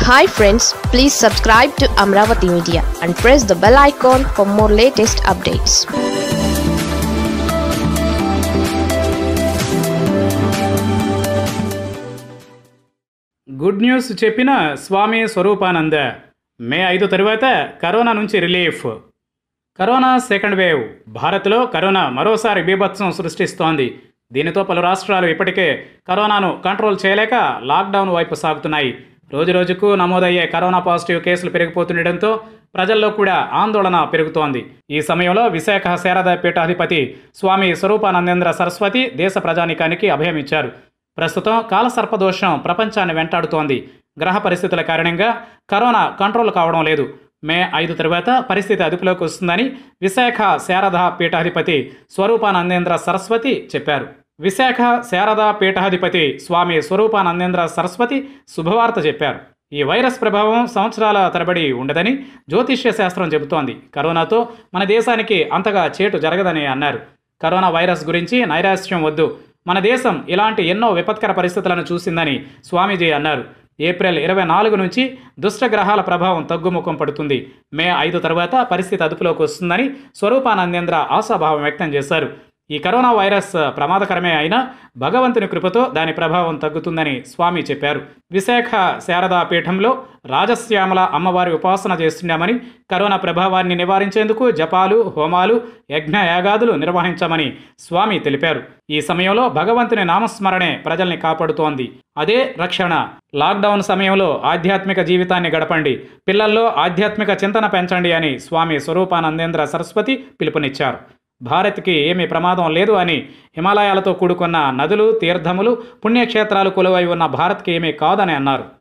hi friends please subscribe to Amaravati media and press the bell icon for more latest updates good news చెప్పిన Swami Swaroopananda May ఐదు తరువాత corona నుంచి relief corona second wave భారత్లో కరోనా మరోసారి బీభత్సం సృష్టిస్తోంది దీనితో పలు రాష్ట్రాలు ఇప్పటికే కరోనాను కంట్రోల్ చేయలేక లాక్డౌన్ వైపు సాగుతున్నాయి రోజురోజుకు నమోదయ్యే కరోనా పాజిటివ్ కేసులు పెరిగిపోతుండటంతో ప్రజల్లో కూడా ఆందోళన పెరుగుతోంది ఈ సమయంలో విశాఖ శారదా పీఠాధిపతి స్వామి స్వరూపానందేంద్ర సరస్వతి దేశ ప్రజానికానికి అభయమిచ్చారు ప్రస్తుతం కాలసర్పదోషం ప్రపంచాన్ని వెంటాడుతోంది గ్రహ పరిస్థితుల కారణంగా కరోనా కంట్రోల్ కావడం లేదు మే ఐదు తరువాత పరిస్థితి అదుపులోకి వస్తుందని విశాఖ శారదా పీఠాధిపతి స్వరూపానందేంద్ర సరస్వతి చెప్పారు విశాఖ శారదా పీఠాధిపతి స్వామి స్వరూపానందేంద్ర సరస్వతి శుభవార్త చెప్పారు ఈ వైరస్ ప్రభావం సంవత్సరాల తరబడి ఉండదని జ్యోతిష్య శాస్త్రం చెబుతోంది కరోనాతో మన దేశానికి అంతగా చేటు జరగదని అన్నారు కరోనా వైరస్ గురించి నైరాశ్యం వద్దు మన దేశం ఇలాంటి ఎన్నో విపత్కర పరిస్థితులను చూసిందని స్వామీజీ అన్నారు ఏప్రిల్ ఇరవై నాలుగు నుంచి దుష్టగ్రహాల ప్రభావం తగ్గుముఖం పడుతుంది మే ఐదు తర్వాత పరిస్థితి అదుపులోకి వస్తుందని స్వరూపానందేంద్ర ఆశాభావం వ్యక్తం చేశారు ఈ కరోనా వైరస్ ప్రమాదకరమే అయినా భగవంతుని కృపతో దాని ప్రభావం తగ్గుతుందని స్వామి చెప్పారు విశాఖ శారదా పీఠంలో రాజశ్యామల అమ్మవారి ఉపాసన చేస్తున్నామని కరోనా ప్రభావాన్ని నివారించేందుకు జపాలు హోమాలు యజ్ఞ యాగాదులు నిర్వహించామని స్వామి తెలిపారు ఈ సమయంలో భగవంతుని నామస్మరణే ప్రజల్ని కాపాడుతోంది అదే రక్షణ లాక్డౌన్ సమయంలో ఆధ్యాత్మిక జీవితాన్ని గడపండి పిల్లల్లో ఆధ్యాత్మిక చింతన పెంచండి అని స్వామి స్వరూపానందేంద్ర సరస్వతి పిలుపునిచ్చారు భారత్కి ఏమీ ప్రమాదం లేదు అని హిమాలయాలతో కూడుకున్న నదులు తీర్థములు పుణ్యక్షేత్రాలు కొలువై ఉన్న భారత్కి ఏమీ కాదని అన్నారు